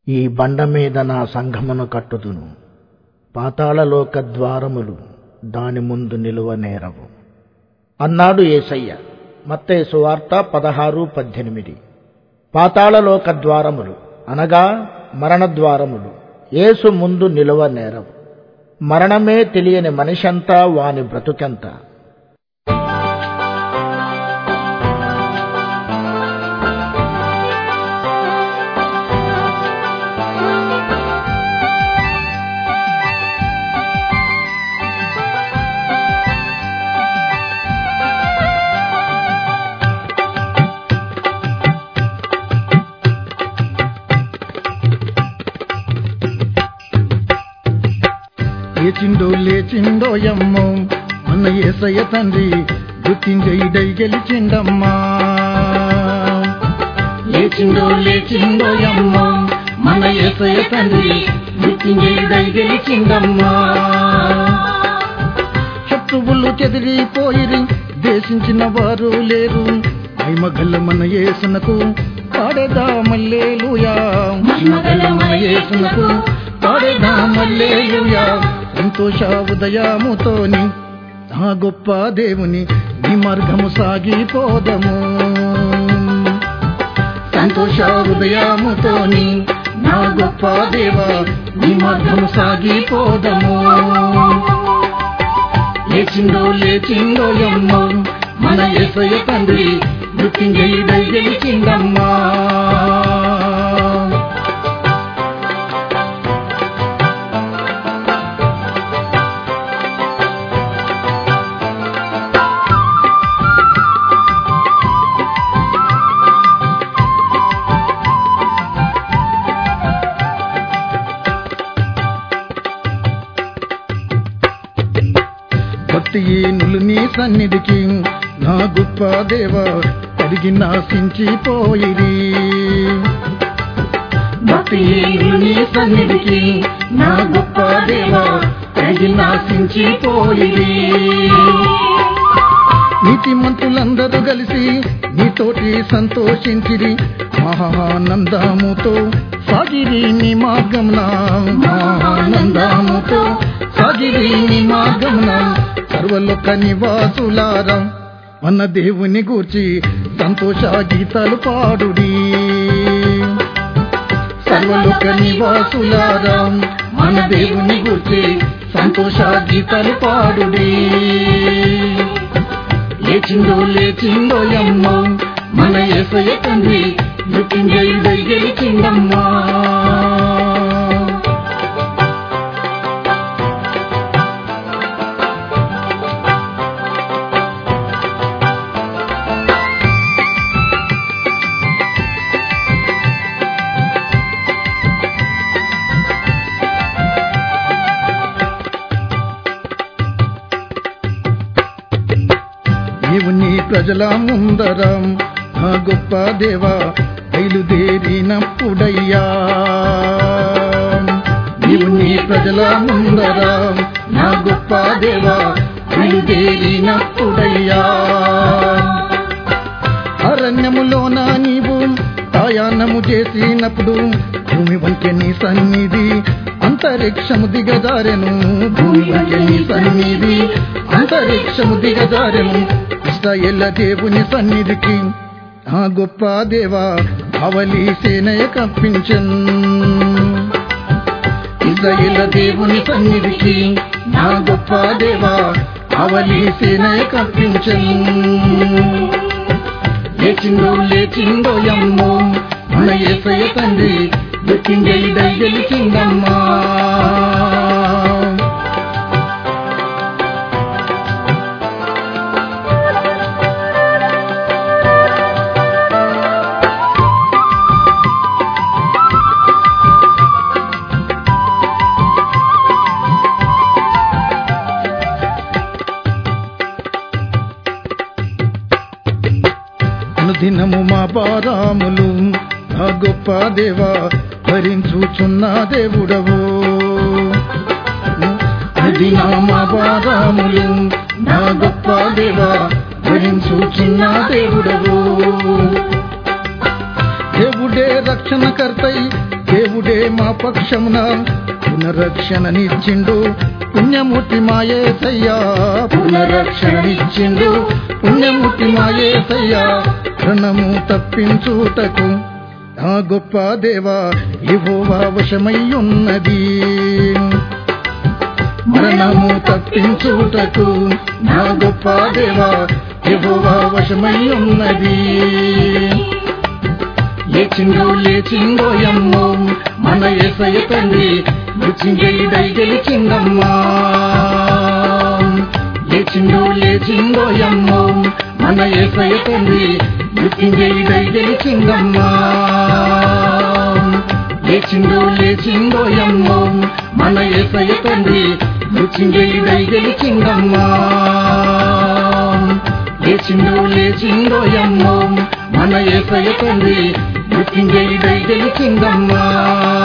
ఈ బండ మీద నా సంఘమును కట్టుదును పాతాళలోక ద్వారములు దాని ముందు నిలువ నేరవు అన్నాడు యేసయ్య మత్తయి సువార్త పదహారు పద్దెనిమిది పాతాళలోక ద్వారములు అనగా మరణ ద్వారములు యేసు ముందు నిలువ నేరవు మరణమే తెలియని మనిషంతా వాని బ్రతుకెంత లేచిండో లేచిండో యమ్మో మన ఏసయ్య తండ్రి గుర్తింజైడై గెలిచిండమ్మా లేచిండో లేచిండో యమ్మో మన ఏసయ్య తండ్రి గుర్తింజైడై గెలిచిండమ్మా శత్రువులు చెదిరిపోయిరి దేశించిన వారు లేరు మహిమగల్ల మన యేసునకు పాడేదా మల్లేలుయా మహిమగల్ల మన యేసునకు పాడేదా మల్లేలుయా సంతోష ఉదయముతోని ఆ గొప్ప దేవుని నీ మార్గము సాగిపోదము సంతోష ఉదయముతోని నా గొప్ప దేవ నీ మార్గము సాగిపోదము లేచిందో లేచిందో ఎమ్మో మన ఏసయ్య తండ్రి మృత్యుంజయుడై గెలిచిందమ్మా భక్తి ఏనులు నీ సన్నిధికి నా గొప్ప దేవ అడిగి నాశించిపోయిరి భక్తి ఏనులు నీ సన్నిధికి నా గొప్ప దేవ అడిగి నాశించిపోయిరి నీతిమంతులందరూ కలిసి నీతోటి సంతోషించిరి మహానందముతో సాగిరి నీ మార్గమున మహానందముతో సాగిరి నీ మార్గమున సర్వలోక నివాసులారా మన దేవుని గూర్చి సంతోష గీతాలు పాడుడి సర్వలోక నివాసులారా మన దేవుని గూర్చి సంతోష గీతాలు పాడుడి లేచిందో లేచిందో ఎమ్మో మన ఏసయ్య తండ్రి మృత్యుంజయుడై గెలిచిందమ్మా నీవు నీ ప్రజల ముందరం నా గొప్ప దేవా బయలుదేరినప్పుడయ్యా నీవు నీ ప్రజల ముందరం నా గొప్ప దేవా బయలుదేరినప్పుడయ్యా అరణ్యములోన నీవు ప్రయాణము చేసినప్పుడు భూమి వంకె నీ సన్నిధి అంతరిక్షము దిగజారెను భూమి వంకె నీ సన్నిధి అంతరిక్షము దిగజారెను ఇస్రాయేళ్ల దేవుని సన్నిధికి ఆ గొప్ప దేవా అవలి సేనయ కప్పించన్ ఇస్రాయేళ్ల దేవుని సన్నిధికి నా గొప్ప దేవా అవలి సేనయ కప్పించన్ లేచిందో లేచిందో ఎమ్మో మన ఏసయ్య తండ్రి మృత్యుంజయుడై గెలిచిందమ్మా అనుదినము మా పారాములు ఆ గొప్ప దేవా భరించుచున్న దేవుడవు అనుదిన మా పారాములు నా గొప్ప దేవా భరించుచున్న దేవుడవు దేవుడే రక్షణకర్తై దేవుడే మా పక్షమున పునరక్షణనిచ్చిండు పుణ్యమూర్తి మాయేసయ్యా పునరక్షణనిచ్చిండు పుణ్యమూర్తి మాయేసయ్యా రణము తప్పించుటకు ఆ గొప్ప దేవా ఇవోవా వశమై ఉన్నది మరణము తప్పించుటకు నా గొప్ప దేవా యెహోవా వశమై ఉన్నది లేచిందో లేచిందో ఎమ్మో మన ఏసయ్య తండ్రి మృత్యుంజయుడై గెలిచిందమ్మా లేచిందో లేచిందో ఎమ్మో మన ఏసయ్య తండ్రి మృత్యుంజయుడై గెలిచిందమ్మా లేచిందో లేచిందో ఎమ్మో మన ఏసయ్య తండ్రి మృత్యుంజయుడై గెలిచిందమ్మా లేచిందో లేచిందో ఎమ్మో మన ఏసయ్య తండ్రి మృత్యుంజయుడై గెలిచిందమ్మా